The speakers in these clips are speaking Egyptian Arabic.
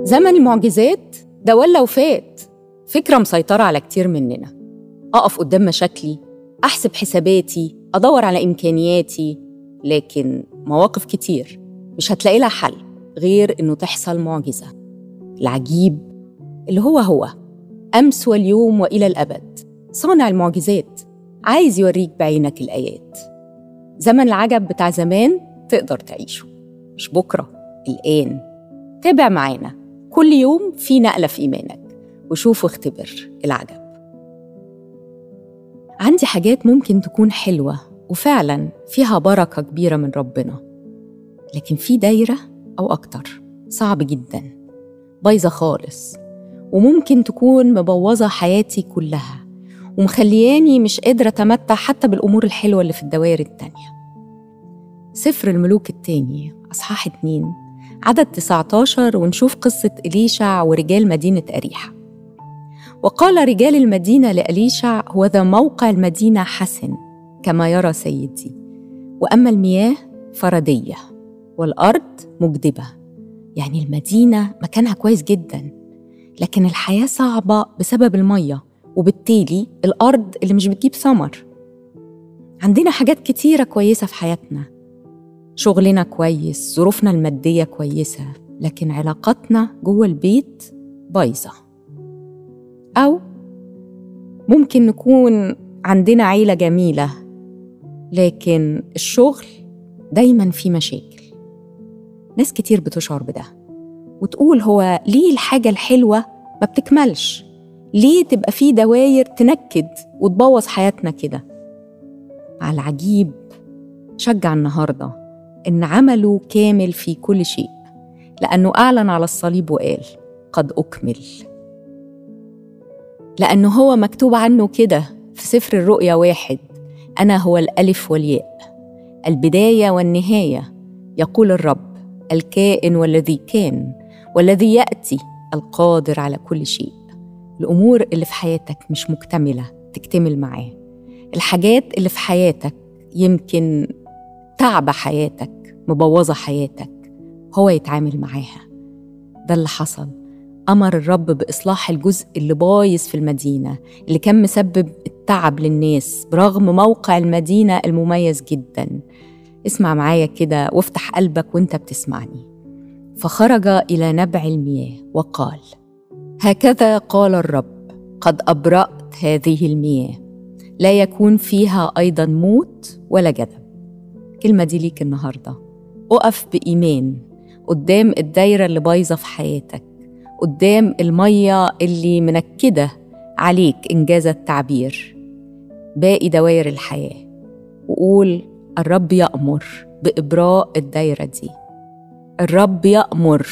زمن المعجزات ده ولا وفات فكرة مسيطرة على كتير مننا أقف قدام مشاكلي أحسب حساباتي أدور على إمكانياتي لكن مواقف كتير مش هتلاقي لها حل غير إنه تحصل معجزة العجيب اللي هو هو أمس واليوم وإلى الأبد صانع المعجزات عايز يوريك بعينك الآيات زمن العجب بتاع زمان تقدر تعيشه مش بكرة الآن تابع معانا كل يوم في نقلة في إيمانك وشوف واختبر العجب عندي حاجات ممكن تكون حلوة وفعلا فيها بركة كبيرة من ربنا لكن في دايرة أو أكتر صعب جدا بايظة خالص وممكن تكون مبوظة حياتي كلها ومخلياني مش قادرة أتمتع حتى بالأمور الحلوة اللي في الدوائر التانية سفر الملوك التاني أصحاح اتنين عدد 19 ونشوف قصة إليشع ورجال مدينة أريحة وقال رجال المدينة لأليشع هو ذا موقع المدينة حسن كما يرى سيدي وأما المياه فردية والأرض مجدبة يعني المدينة مكانها كويس جدا لكن الحياة صعبة بسبب المية وبالتالي الأرض اللي مش بتجيب ثمر عندنا حاجات كتيرة كويسة في حياتنا شغلنا كويس ظروفنا المادية كويسة لكن علاقاتنا جوه البيت بايظة أو ممكن نكون عندنا عيلة جميلة لكن الشغل دايما في مشاكل ناس كتير بتشعر بده وتقول هو ليه الحاجة الحلوة ما بتكملش ليه تبقى في دواير تنكد وتبوظ حياتنا كده على العجيب شجع النهارده ان عمله كامل في كل شيء لانه اعلن على الصليب وقال قد اكمل لانه هو مكتوب عنه كده في سفر الرؤيا واحد انا هو الالف والياء البدايه والنهايه يقول الرب الكائن والذي كان والذي ياتي القادر على كل شيء الامور اللي في حياتك مش مكتمله تكتمل معاه الحاجات اللي في حياتك يمكن تعب حياتك مبوظه حياتك هو يتعامل معاها ده اللي حصل امر الرب باصلاح الجزء اللي بايظ في المدينه اللي كان مسبب التعب للناس برغم موقع المدينه المميز جدا اسمع معايا كده وافتح قلبك وانت بتسمعني فخرج الى نبع المياه وقال هكذا قال الرب قد ابرات هذه المياه لا يكون فيها ايضا موت ولا جدب الكلمه دي ليك النهارده اقف بايمان قدام الدايره اللي بايظه في حياتك قدام الميه اللي منكده عليك انجاز التعبير باقي دوائر الحياه وقول الرب يامر بابراء الدايره دي الرب يامر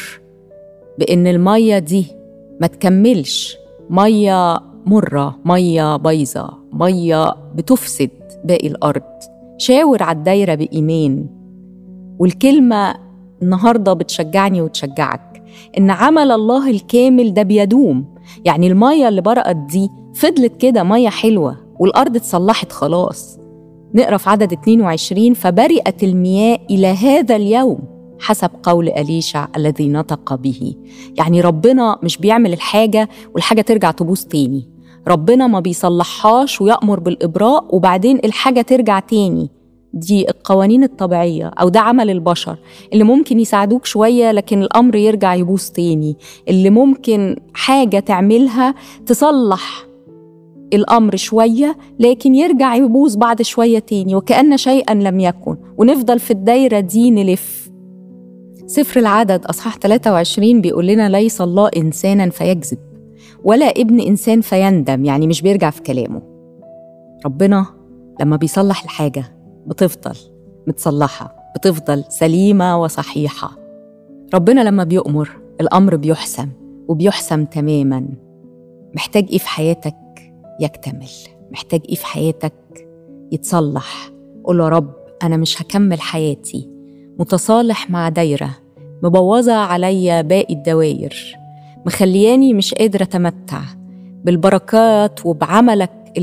بان الميه دي ما تكملش ميه مره ميه بايظه ميه بتفسد باقي الارض شاور على الدايره بايمان والكلمه النهارده بتشجعني وتشجعك ان عمل الله الكامل ده بيدوم يعني الميه اللي برقت دي فضلت كده ميه حلوه والارض اتصلحت خلاص نقرا في عدد 22 فبرئت المياه الى هذا اليوم حسب قول أليشع الذي نطق به يعني ربنا مش بيعمل الحاجة والحاجة ترجع تبوظ تاني ربنا ما بيصلحهاش ويأمر بالإبراء وبعدين الحاجة ترجع تاني دي القوانين الطبيعية أو ده عمل البشر اللي ممكن يساعدوك شوية لكن الأمر يرجع يبوظ تاني اللي ممكن حاجة تعملها تصلح الأمر شوية لكن يرجع يبوظ بعد شوية تاني وكأن شيئا لم يكن ونفضل في الدايرة دي نلف سفر العدد أصحاح 23 بيقول لنا ليس الله إنسانا فيكذب ولا ابن إنسان فيندم يعني مش بيرجع في كلامه ربنا لما بيصلح الحاجة بتفضل متصلحة بتفضل سليمة وصحيحة ربنا لما بيؤمر الأمر بيحسم وبيحسم تماما محتاج إيه في حياتك يكتمل محتاج إيه في حياتك يتصلح قول يا رب أنا مش هكمل حياتي متصالح مع دايرة مبوظة عليا باقي الدواير مخلياني مش قادرة أتمتع بالبركات وبعملك